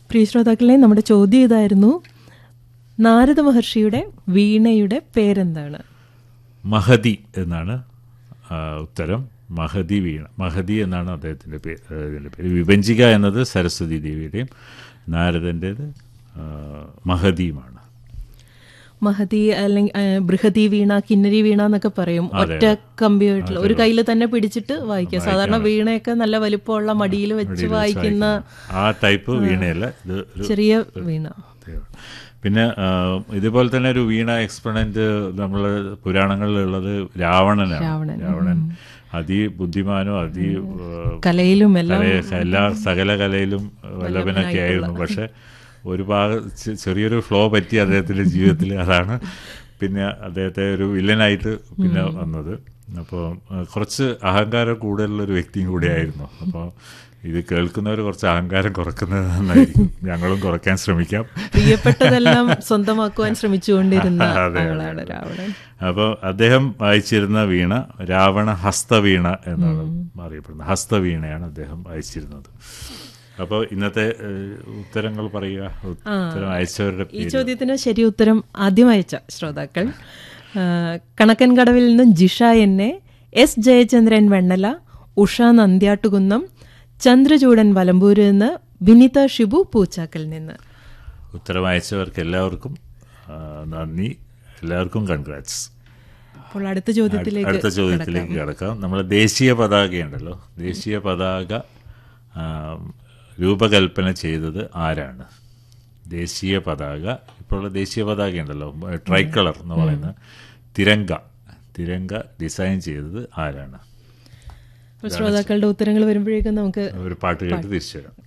പ്രിയ ശ്രോതാക്കളെ നമ്മുടെ ചോദ്യം ഇതായിരുന്നു നാരദ മഹർഷിയുടെ വീണയുടെ പേരെന്താണ് മഹതി എന്നാണ് ആ, ഉത്തരം മഹതി വീണ മഹതി എന്നാണ് അദ്ദേഹത്തിൻ്റെ പേര് ഇതിൻ്റെ പേര് വിഭജിക എന്നത് സരസ്വതി ദേവിയുടെയും നാരദൻ്റേത് ആ, മഹതിയുമാണ് മഹതി അല്ലെങ്കിൽ ആ, ബൃഹതി വീണ കിന്നരി വീണ എന്നൊക്കെ പറയും ഒറ്റ കമ്പിയായിട്ടുള്ള ഒരു കയ്യിൽ തന്നെ പിടിച്ചിട്ട് വായിക്കുക സാധാരണ വീണയൊക്കെ നല്ല വലിപ്പമുള്ള മടിയിൽ വെച്ച് വായിക്കുന്ന ആ ടൈപ്പ് വീണയല്ല ഇത് ഒരു ചെറിയ വീണ പിന്നെ ആ, ഇതുപോലെ തന്നെ ഒരു വീണ എക്സ്പെണന്റ് നമ്മൾ പുരാണങ്ങളിലുള്ളത് രാവണനാണ് രാവണൻ. രാവണൻ അതിബുദ്ധിമാനും അതി ആ, കലയിലും എല്ലാം കലയെ എല്ലാ സകല കലയിലും വല്ലഭനൊക്കെ ആയിരുന്നു പക്ഷെ ഒരു ഭാഗം ചെ- ചെറിയൊരു ഫ്ലോ പറ്റി അദ്ദേഹത്തിൻ്റെ ജീവിതത്തിൽ അതാണ് പിന്നെ അദ്ദേഹത്തെ ഒരു വില്ലനായിട്ട് പിന്നെ വന്നത് അപ്പോൾ കുറച്ച് അഹങ്കാരം കൂടുതലുള്ള ഒരു വ്യക്തിയും കൂടിയായിരുന്നു അപ്പോൾ ഇത് കേൾക്കുന്നവർ കുറച്ച് അഹങ്കാരം കുറക്കുന്നത് നന്നായിരിക്കും ഞങ്ങളും കുറയ്ക്കാൻ ശ്രമിക്കാം പ്രിയപ്പെട്ടതെല്ലാം സ്വന്തമാക്കുവാൻ ശ്രമിച്ചുകൊണ്ടിരുന്ന അതെ, അതെ, ആളാണ് രാവണൻ അപ്പോൾ അദ്ദേഹം വായിച്ചിരുന്ന വീണ രാവണ ഹസ്തവീണ എന്നാണ് അറിയപ്പെടുന്നത് ഹസ്തവീണയാണ് അദ്ദേഹം വായിച്ചിരുന്നത് അപ്പോൾ ഇന്നത്തെ ഏഹ്, ഉത്തരങ്ങൾ പറയുക ഉത്തരം അയച്ചവരുടെ ഈ പേര് ചോദ്യത്തിന് ശരി ഉത്തരം ആദ്യം അയച്ച ശ്രോതാക്കൾ ആ, കണക്കൻ കടവിൽ നിന്നും ജിഷ എന്നെ എസ് ജയചന്ദ്രൻ വെണ്ണല ഉഷ നന്ദ്യാട്ടുകുന്നം ചന്ദ്രചൂടൻ വലമ്പൂരിൽ നിന്ന് വിനിത ഷിബു പൂച്ചാക്കൽ നിന്ന് ഉത്തരം അയച്ചവർക്ക് എല്ലാവർക്കും ആ, നന്ദി എല്ലാവർക്കും കൺഗ്രാറ്റ്സ് അപ്പോൾ അടുത്ത ചോദ്യത്തിലേക്ക് അടുത്ത ചോദ്യത്തിലേക്ക് കിടക്കാം നമ്മൾ ദേശീയ പതാകയുണ്ടല്ലോ ദേശീയ പതാക ആ, രൂപകൽപ്പന ചെയ്തത് ആരാണ് ദേശീയ പതാക ഇപ്പോൾ ഉള്ള ദേശീയ പതാക ഉണ്ടല്ലോ ട്രൈക്കളർ എന്ന് പറയുന്ന തിരങ്ക തിരങ്ക ഡിസൈൻ ചെയ്തത് ആരാണ് അപ്പോൾ ശ്രോതാക്കളുടെ ഉത്തരങ്ങൾ വരുമ്പോഴേക്കും നമുക്ക് ഒരു പാട്ട് കേട്ട് തിരിച്ചു വരാം